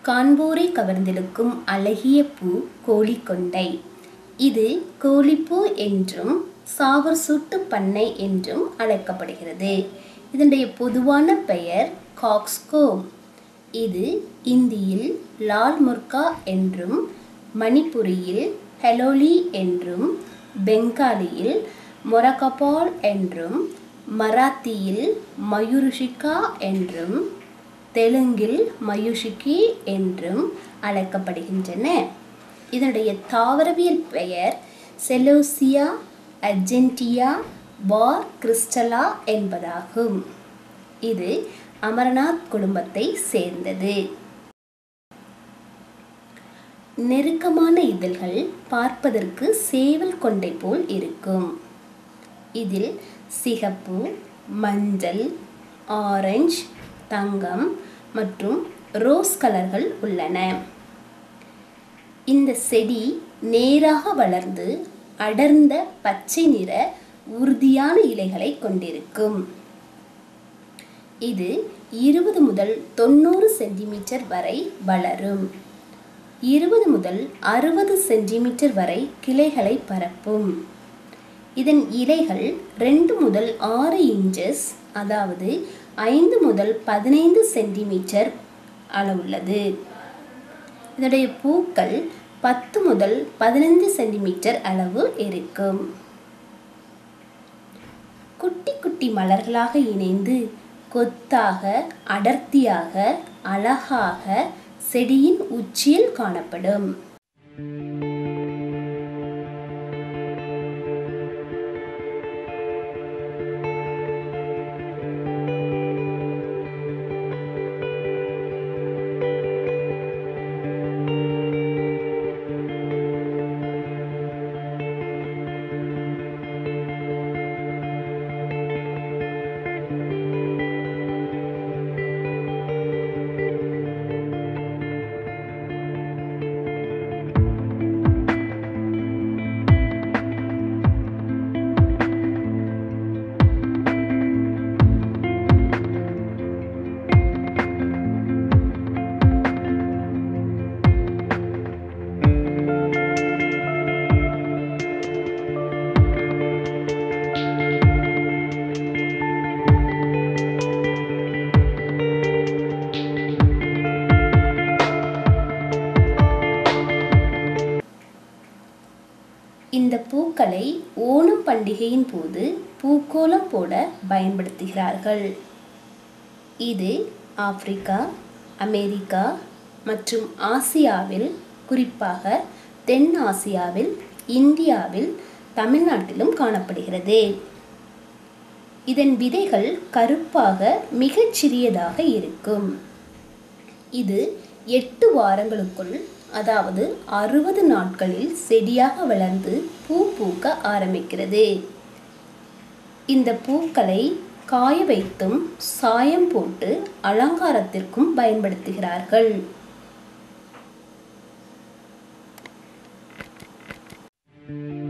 காண்போரை கவர்ந்திழுக்கும் அழகிய பூ கோழிக்கொண்டை இது கோழிப்பூ என்றும் சாவர் சூட்டு பண்ணை என்றும் அழைக்கப்படுகிறது இதனுடைய பொதுவான பெயர் காக்ஸ்கோ இது இந்தியில் லால் முர்கா என்றும் மணிப்புரியில் ஹெலோலி என்றும் பெங்காலியில் மொரகபால் என்றும் மராத்தியில் மயூருஷிகா என்றும் தெலுங்கில் மயூஷிகி என்றும் அழைக்கப்படுகின்றன இதனுடைய தாவரவியல் பெயர் செலோசியா அர்ஜென்டியா பார் கிறிஸ்டலா என்பதாகும் இது அமரநாத் குடும்பத்தை சேர்ந்தது நெருக்கமான இதழ்கள் பார்ப்பதற்கு சேவல் கொண்டை போல் இருக்கும் இதில் சிகப்பு மஞ்சள் ஆரஞ்சு தங்கம் மற்றும் ரோஸ் கலர்கள் உள்ளன இந்த செடி நேராக வளர்ந்து அடர்ந்த பச்சை நிற உறுதியான இலைகளை கொண்டிருக்கும் இது இருபது முதல் தொண்ணூறு சென்டிமீட்டர் வரை வளரும் இருபது முதல் அறுபது சென்டிமீட்டர் வரை கிளைகளை பரப்பும் இதன் இலைகள் ரெண்டு முதல் ஆறு இன்ச்சஸ் அதாவது ஐந்து முதல் பதினைந்து சென்டிமீட்டர் அளவுள்ளது இதனுடைய பூக்கள் பத்து முதல் பதினைந்து சென்டிமீட்டர் அளவு இருக்கும் குட்டி குட்டி மலர்களாக இணைந்து கொத்தாக அடர்த்தியாக அழகாக செடியின் உச்சியில் காணப்படும் இந்த பூக்களை ஓணம் பண்டிகையின் போது பூக்கோலம் போட பயன்படுத்துகிறார்கள் இது ஆப்பிரிக்கா அமெரிக்கா மற்றும் ஆசியாவில் குறிப்பாக தென் ஆசியாவில் இந்தியாவில் தமிழ்நாட்டிலும் காணப்படுகிறது இதன் விதைகள் கருப்பாக மிகச் சிறியதாக இருக்கும் இது எட்டு வாரங்களுக்குள் அதாவது அறுபது நாட்களில் செடியாக வளர்ந்து பூ பூக்க ஆரம்பிக்கிறது இந்த பூக்களை காய வைத்தும் சாயம் போட்டு அலங்காரத்திற்கும் பயன்படுத்துகிறார்கள் thank you